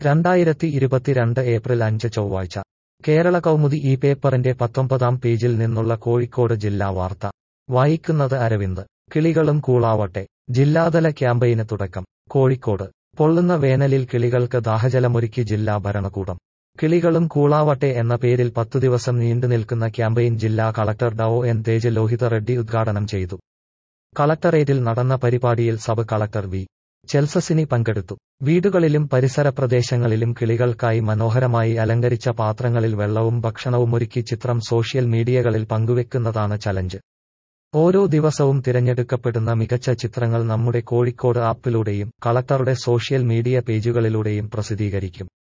രണ്ടായിരത്തി ഇരുപത്തിരണ്ട് ഏപ്രിൽ അഞ്ച് ചൊവ്വാഴ്ച കേരള കൗമുദി ഈ പേപ്പറിന്റെ പത്തൊമ്പതാം പേജിൽ നിന്നുള്ള കോഴിക്കോട് ജില്ലാ വാർത്ത വായിക്കുന്നത് അരവിന്ദ് കിളികളും കൂളാവട്ടെ ജില്ലാതല ക്യാമ്പയിന് തുടക്കം കോഴിക്കോട് പൊള്ളുന്ന വേനലിൽ കിളികൾക്ക് ദാഹജലമൊരുക്കി ജില്ലാ ഭരണകൂടം കിളികളും കൂളാവട്ടെ എന്ന പേരിൽ പത്തു ദിവസം നീണ്ടുനിൽക്കുന്ന ക്യാമ്പയിൻ ജില്ലാ collector Dr N Tej Lohitha Reddy ഉദ്ഘാടനം ചെയ്തു കളക്ടറേറ്റിൽ നടന്ന പരിപാടിയിൽ സബ് കളക്ടർ വി ചെൽസസിനി പങ്കെടുത്തു വീടുകളിലും പരിസര പ്രദേശങ്ങളിലും കിളികൾക്കായി മനോഹരമായി അലങ്കരിച്ച പാത്രങ്ങളിൽ വെള്ളവും ഭക്ഷണവും ഒരുക്കി ചിത്രം സോഷ്യൽ മീഡിയകളിൽ പങ്കുവെക്കുന്നതാണ് ചലഞ്ച് ഓരോ ദിവസവും തിരഞ്ഞെടുക്കപ്പെടുന്ന മികച്ച ചിത്രങ്ങൾ നമ്മുടെ കോഴിക്കോട് ആപ്പിലൂടെയും കളക്ടറുടെ സോഷ്യൽ മീഡിയ പേജുകളിലൂടെയും പ്രസിദ്ധീകരിക്കും